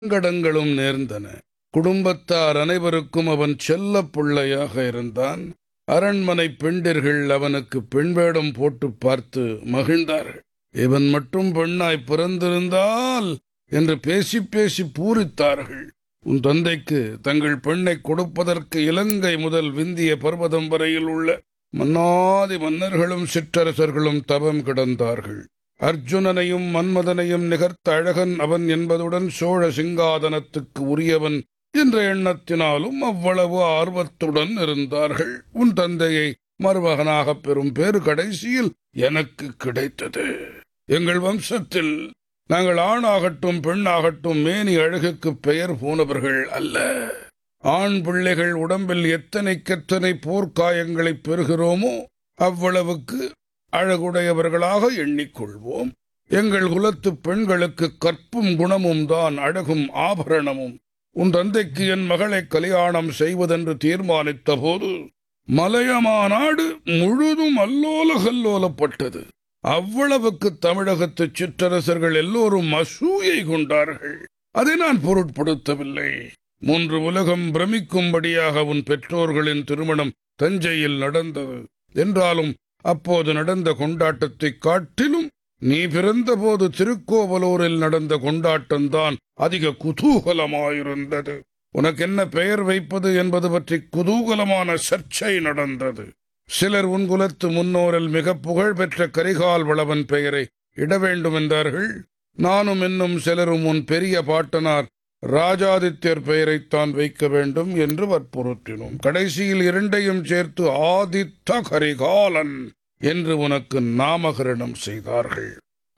சங்கடங்களும் நேர்ந்தன குடும்பத்தார் அனைவருக்கும் அவன் செல்லப் பிள்ளையாக இருந்தான் அரண்மனை பெண்டிர்கள் அவனுக்கு பெண் வேடம் போட்டு பார்த்து மகிழ்ந்தார்கள் இவன் மட்டும் பெண்ணாய் பிறந்திருந்தால் என்று பேசி பேசி பூரித்தார்கள் உன் தந்தைக்கு தங்கள் பெண்ணை கொடுப்பதற்கு இலங்கை முதல் விந்திய பர்வதம் வரையில் உள்ள மன்னாதி மன்னர்களும் சிற்றரசர்களும் தவம் கிடந்தார்கள் அர்ஜுனனையும் மன்மதனையும் நிகர்த்த அழகன் அவன் என்பதுடன் சோழ சிங்காதனத்துக்கு உரியவன் என்ற எண்ணத்தினாலும் அவ்வளவு ஆர்வத்துடன் இருந்தார்கள் உன் தந்தையை மருமகனாகப் பெறும் பேறு கடைசியில் எனக்கு கிடைத்தது எங்கள் வம்சத்தில் நாங்கள் ஆணாகட்டும் பெண்ணாகட்டும் மேனி அழகுக்கு பெயர் போனவர்கள் அல்ல ஆண் பிள்ளைகள் உடம்பில் எத்தனைக்கெத்தனை போர்க்காயங்களை பெறுகிறோமோ அவ்வளவுக்கு அழகுடையவர்களாக எண்ணிக்கொள்வோம் எங்கள் குலத்து பெண்களுக்கு கற்பும் குணமும் தான் அழகும் ஆபரணமும் உன் தந்தைக்கு என் மகளை கல்யாணம் செய்வதென்று தீர்மானித்த போது மலையமாநாடு முழுதும் அல்லோல கல்லோலப்பட்டது அவ்வளவுக்கு தமிழகத்து சிற்றரசர்கள் எல்லோரும் அசூயை கொண்டார்கள் அதை நான் பொருட்படுத்தவில்லை மூன்று உலகம் பிரமிக்கும்படியாக உன் பெற்றோர்களின் திருமணம் தஞ்சையில் நடந்தது என்றாலும் அப்போது நடந்த கொண்டாட்டத்தைக் காட்டிலும் நீ பிறந்தபோது திருக்கோவலூரில் நடந்த கொண்டாட்டம்தான் அதிக குதூகலமாயிருந்தது உனக்கு என்ன பெயர் வைப்பது என்பது பற்றி குதூகலமான சர்ச்சை நடந்தது சிலர் உன் குலத்து முன்னோரில் மிக புகழ்பெற்ற கரிகால் வளவன் பெயரை இட வேண்டும் என்றார்கள் நானும் இன்னும் சிலரும் உன் பெரிய பாட்டனார் ராஜாதித்யர் பெயரைத்தான் வைக்க வேண்டும் என்று வற்புறுத்தினோம் கடைசியில் இரண்டையும் சேர்த்து ஆதித்த கரிகாலன் என்று உனக்கு நாமகரணம் செய்தார்கள்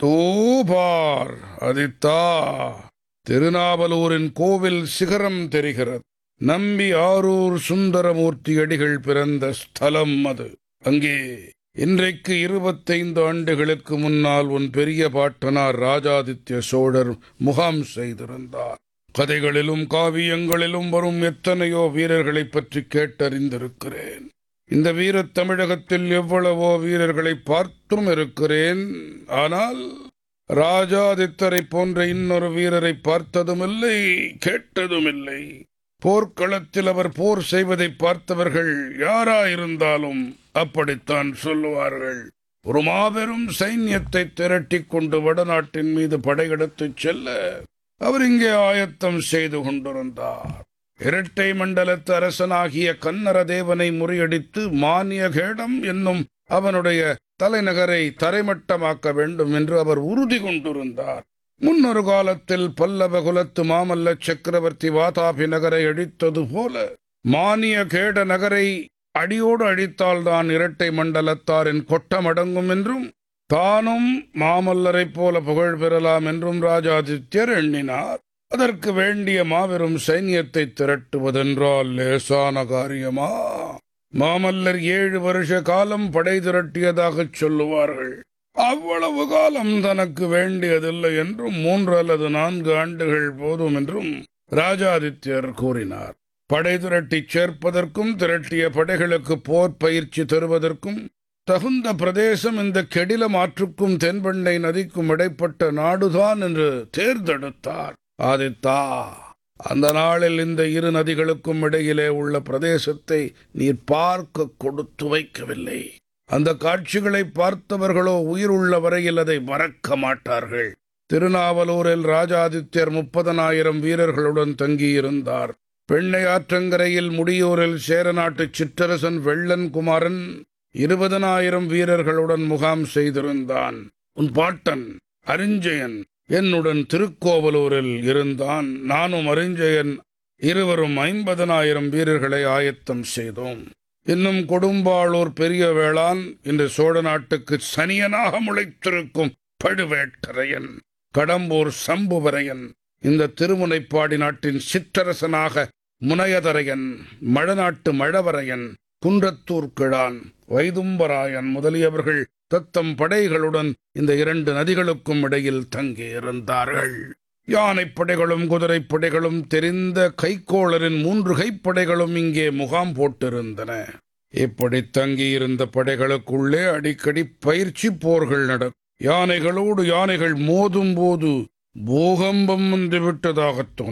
தூபார் அதித்தா திருநாவலூரின் கோவில் சிகரம் தெரிகிறது நம்பி ஆரூர் சுந்தரமூர்த்தி அடிகள் பிறந்த ஸ்தலம் அது அங்கே இன்றைக்கு இருபத்தைந்து ஆண்டுகளுக்கு முன்னால் உன் பெரிய பாட்டனார் ராஜாதித்ய சோழர் முகாம் செய்திருந்தார் கதைகளிலும் காவியங்களிலும் வரும் எத்தனையோ வீரர்களைப் பற்றி கேட்டறிந்திருக்கிறேன் இந்த வீரத் தமிழகத்தில் எவ்வளவோ வீரர்களை பார்த்தும் இருக்கிறேன் ஆனால் ராஜாதித்தரை போன்ற இன்னொரு வீரரை பார்த்ததுமில்லை கேட்டதுமில்லை போர்க்களத்தில் அவர் போர் செய்வதை பார்த்தவர்கள் யாராயிருந்தாலும் அப்படித்தான் சொல்லுவார்கள் ஒரு மாபெரும் சைன்யத்தை திரட்டிக் கொண்டு வடநாட்டின் மீது படையெடுத்துச் செல்ல அவர் இங்கே ஆயத்தம் செய்து கொண்டிருந்தார் இரட்டை மண்டலத்து அரசனாகிய கன்னர தேவனை முறியடித்து மானியகேடம் என்னும் அவனுடைய தலைநகரை தரைமட்டமாக்க வேண்டும் என்று அவர் உறுதி கொண்டிருந்தார் முன்னொரு காலத்தில் பல்லவ குலத்து மாமல்ல சக்கரவர்த்தி வாதாபி நகரை அழித்தது போல மானிய கேட நகரை அடியோடு அழித்தால்தான் இரட்டை மண்டலத்தாரின் கொட்டம் அடங்கும் என்றும் தானும் மாமல்லரைப் போல புகழ் பெறலாம் என்றும் ராஜாதித்யர் எண்ணினார் அதற்கு வேண்டிய மாபெரும் சைன்யத்தை திரட்டுவதென்றால் லேசான காரியமா மாமல்லர் ஏழு வருஷ காலம் படை திரட்டியதாகச் சொல்லுவார்கள் அவ்வளவு காலம் தனக்கு வேண்டியதில்லை என்றும் மூன்று அல்லது நான்கு ஆண்டுகள் போதும் என்றும் ராஜாதித்யர் கூறினார் படை திரட்டிச் சேர்ப்பதற்கும் திரட்டிய படைகளுக்கு போர் பயிற்சி தருவதற்கும் தகுந்த பிரதேசம் இந்த கெடில மாற்றுக்கும் தென்பெண்ணை நதிக்கும் இடைப்பட்ட நாடுதான் என்று தேர்ந்தெடுத்தார் ஆதித்தா அந்த நாளில் இந்த இரு நதிகளுக்கும் இடையிலே உள்ள பிரதேசத்தை நீர் பார்க்க கொடுத்து வைக்கவில்லை அந்த காட்சிகளை பார்த்தவர்களோ உயிருள்ள வரையில் அதை மறக்க மாட்டார்கள் திருநாவலூரில் ராஜாதித்யர் முப்பதனாயிரம் வீரர்களுடன் தங்கியிருந்தார் பெண்ணை ஆற்றங்கரையில் முடியூரில் சேரநாட்டு சிற்றரசன் வெள்ளன் குமாரன் இருபதனாயிரம் வீரர்களுடன் முகாம் செய்திருந்தான் உன் பாட்டன் அரிஞ்சயன் என்னுடன் திருக்கோவலூரில் இருந்தான் நானும் அரிஞ்சயன் இருவரும் ஐம்பதனாயிரம் வீரர்களை ஆயத்தம் செய்தோம் இன்னும் கொடும்பாளூர் பெரிய வேளான் இன்று சோழ நாட்டுக்கு சனியனாக முளைத்திருக்கும் பழுவேட்டரையன் கடம்பூர் சம்புவரையன் இந்த திருமுனைப்பாடி நாட்டின் சிற்றரசனாக முனையதரையன் மழநாட்டு மழவரையன் குன்றத்தூர் கிழான் வைதும்பராயன் முதலியவர்கள் தத்தம் படைகளுடன் இந்த இரண்டு நதிகளுக்கும் இடையில் தங்கியிருந்தார்கள் யானைப்படைகளும் குதிரைப்படைகளும் தெரிந்த கைக்கோளரின் மூன்று கைப்படைகளும் இங்கே முகாம் போட்டிருந்தன இப்படி தங்கியிருந்த படைகளுக்குள்ளே அடிக்கடி பயிற்சி போர்கள் நடக்கும் யானைகளோடு யானைகள் மோதும் போது பூகம்பம் வந்து விட்டதாகத்